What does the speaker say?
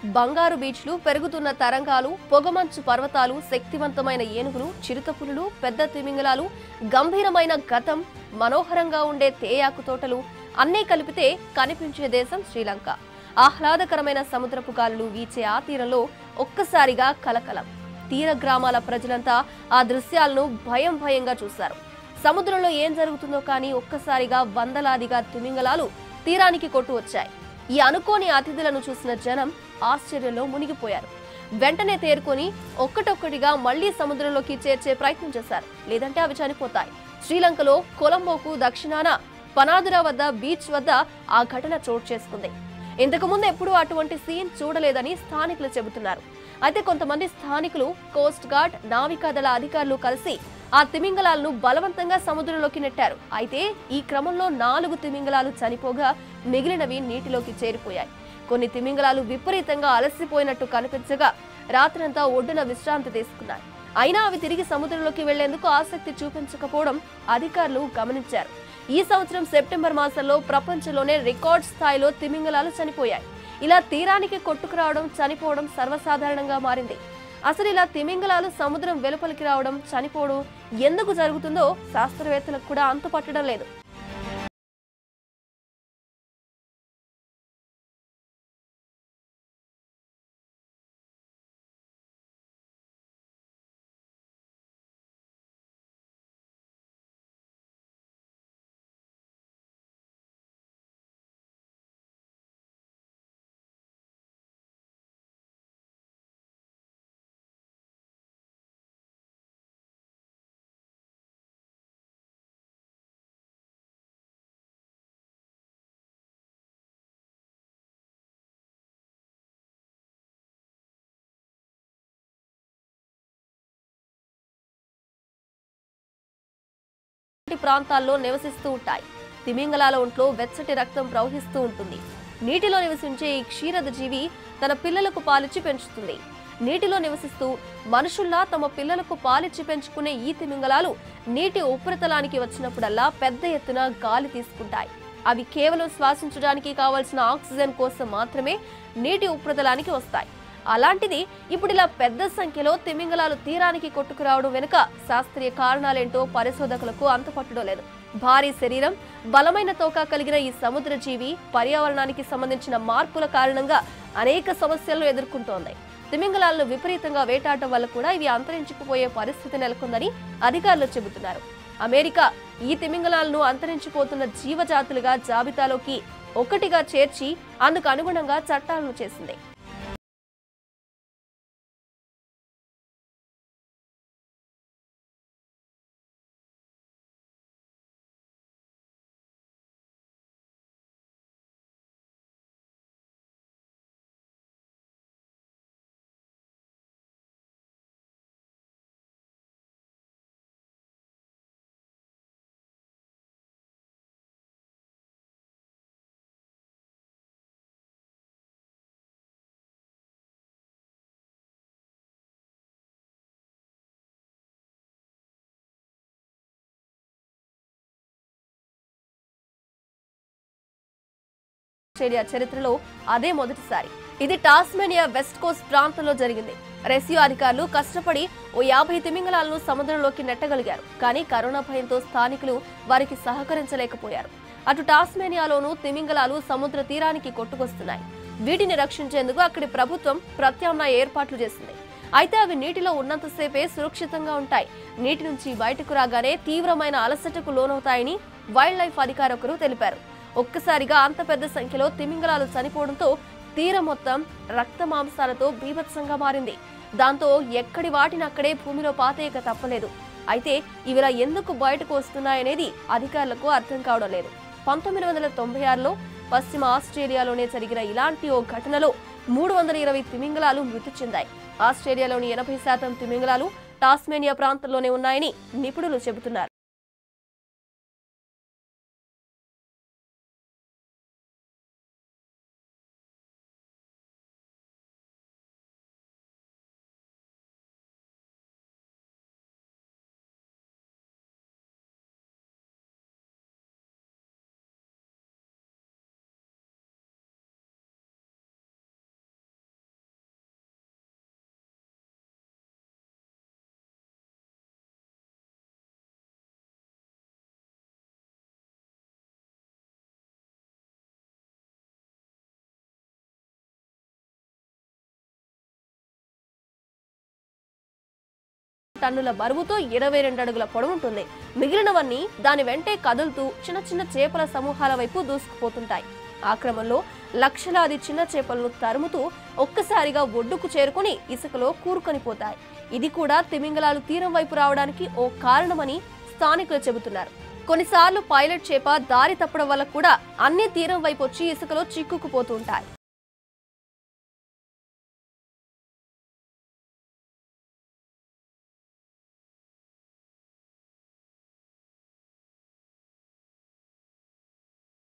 బంగారు బీచ్లు పెరుగుతున్న తరంగాలు పొగమంచు పర్వతాలు శక్తివంతమైన ఏనుగులు చిరుతపులులు పెద్ద తిమింగలాలు గంభీరమైన గతం మనోహరంగా ఉండే తేయాకు తోటలు అన్నీ కలిపితే కనిపించే దేశం శ్రీలంక ఆహ్లాదకరమైన సముద్రపు గాలులు వీచే ఆ తీరంలో ఒక్కసారిగా కలకలం తీర గ్రామాల ప్రజలంతా ఆ దృశ్యాలను భయం భయంగా చూశారు సముద్రంలో ఏం జరుగుతుందో కానీ ఒక్కసారిగా వందలాదిగా తిమింగలాలు తీరానికి కొట్టు వచ్చాయి ఈ అనుకోని అతిథులను చూసిన జనం ఆశ్చర్యంలో మునిగిపోయారు వెంటనే తేరుకొని ఒక్కటొక్కటిగా మళ్లీ సముద్రంలోకి చేర్చే ప్రయత్నం చేశారు లేదంటే అవి చనిపోతాయి శ్రీలంకలో కొలంబోకు దక్షిణాన పనాదురా వద్ద బీచ్ వద్ద ఆ ఘటన చోటు చేసుకుంది ఇంతకు ముందు ఎప్పుడూ అటువంటి సీన్ చూడలేదని స్థానికులు చెబుతున్నారు అయితే కొంతమంది స్థానికులు కోస్ట్ గార్డ్ నావికాదళ అధికారులు కలిసి ఆ తిమింగలాలను బలవంతంగా సముద్రంలోకి నెట్టారు అయితే ఈ క్రమంలో నాలుగు తిమింగలాలు చనిపోగా మిగిలినవి నీటిలోకి చేరిపోయాయి కొన్ని తిమింగలాలు విపరీతంగా అలసిపోయినట్టు కనిపించగా రాత్రంతా ఒడ్డున విశ్రాంతి తీసుకున్నాయి అయినా అవి తిరిగి సముద్రంలోకి వెళ్లేందుకు ఆసక్తి చూపించకపోవడం అధికారులు గమనించారు ఈ సంవత్సరం సెప్టెంబర్ మాసంలో ప్రపంచంలోనే రికార్డ్ స్థాయిలో తిమింగలాలు చనిపోయాయి ఇలా తీరానికి కొట్టుకురావడం చనిపోవడం సర్వసాధారణంగా మారింది అసలు ఇలా తిమింగలాలు సముద్రం వెలుపలికి రావడం చనిపోవడం ఎందుకు జరుగుతుందో శాస్త్రవేత్తలకు కూడా అంతుపట్టడం లేదు ఇలాంటి ప్రాంతాల్లో నివసిస్తూ ఉంటాయి తిమింగలాల ఒంట్లో వెచ్చటి రక్తం ప్రవహిస్తూ ఉంటుంది నీటిలో నివసించే ఈ క్షీరద జీవి తన పిల్లలకు పాలిచ్చి పెంచుతుంది నీటిలో నివసిస్తూ మనుషుల్లా తమ పిల్లలకు పాలిచ్చి పెంచుకునే ఈ తిమింగలాలు నీటి ఉపరితలానికి వచ్చినప్పుడల్లా పెద్ద ఎత్తున గాలి తీసుకుంటాయి అవి కేవలం శ్వాసించడానికి కావలసిన ఆక్సిజన్ కోసం మాత్రమే నీటి ఉపరితలానికి వస్తాయి అలాంటిది ఇప్పుడు ఇలా పెద్ద సంఖ్యలో తిమింగలాలు తీరానికి కొట్టుకురావడం వెనుక శాస్త్రీయ కారణాలేంటో పరిశోధకులకు అంతుపట్టడం లేదు భారీ శరీరం బలమైన తోక కలిగిన ఈ సముద్ర జీవి పర్యావరణానికి సంబంధించిన మార్పుల కారణంగా అనేక సమస్యలను ఎదుర్కొంటోంది తిమింగలాలను విపరీతంగా వేటాడటం వల్ల కూడా ఇవి అంతరించుకుపోయే పరిస్థితి నెలకొందని అధికారులు చెబుతున్నారు అమెరికా ఈ తిమింగలాలను అంతరించిపోతున్న జీవజాతులుగా జాబితాలోకి ఒకటిగా చేర్చి అందుకు అనుగుణంగా చట్టాలను చేసింది ఆస్ట్రేలియా చరిత్రలో అదే మొదటిసారి ఇది టాస్మేనియా వెస్ట్ కోస్ట్ ప్రాంతంలో జరిగింది రెస్యూ అధికారులు కష్టపడి ఓ యాభై తిమింగలాలను సముద్రంలోకి నెట్టగలిగారు కానీ కరోనా భయంతో స్థానికులు వారికి సహకరించలేకపోయారు అటు టాస్మేనియాలోనూ తిమింగలాలు సముద్ర తీరానికి కొట్టుకొస్తున్నాయి వీటిని రక్షించేందుకు అక్కడి ప్రభుత్వం ప్రత్యామ్నాయ ఏర్పాట్లు చేసింది అయితే అవి నీటిలో ఉన్నంతసేపే సురక్షితంగా ఉంటాయి నీటి నుంచి బయటకు రాగానే తీవ్రమైన అలసటకు లోనవుతాయని వైల్డ్ లైఫ్ అధికారి ఒకరు తెలిపారు ఒక్కసారిగా అంత పెద్ద సంఖ్యలో తిమింగలాలు చనిపోవడంతో తీరం మొత్తం రక్త మాంసాలతో బీభత్సంగా మారింది దాంతో ఎక్కడి వాటిని అక్కడే భూమిలో పాతేయక తప్పలేదు అయితే ఇవిలా ఎందుకు బయటకు వస్తున్నాయనేది అధికారులకు అర్థం కావడం లేదు పంతొమ్మిది వందల తొంభై ఆరులో పశ్చిమ ఆస్ట్రేలియాలోనే జరిగిన ఇలాంటి ఓ ఘటనలో మూడు వందల ఇరవై తిమింగలాలు మృతి చెందాయి ఆస్ట్రేలియాలోని ఎనభై శాతం తిమింగలాలు టాస్మేనియా ప్రాంతంలోనే ఉన్నాయని నిపుణులు చెబుతున్నారు టన్నుల బరువుతో ఇరవై రెండు అడుగుల పొడవుంటుంది మిగిలినవన్నీ దాని వెంటే కదులుతూ చిన్న చిన్న చేపల సమూహాల వైపు దూసుకుపోతుంటాయి ఆ క్రమంలో లక్షలాది చిన్న చేపలను తరుముతూ ఒక్కసారిగా ఒడ్డుకు చేరుకుని ఇసుకలో కూరుకొనిపోతాయి ఇది కూడా తిమింగలాలు తీరం వైపు రావడానికి ఓ కారణమని స్థానికులు చెబుతున్నారు కొన్నిసార్లు పైలట్ చేప దారి తప్పడం వల్ల కూడా అన్ని తీరం వైపు వచ్చి ఇసుకలో చిక్కుకుపోతూ ఉంటాయి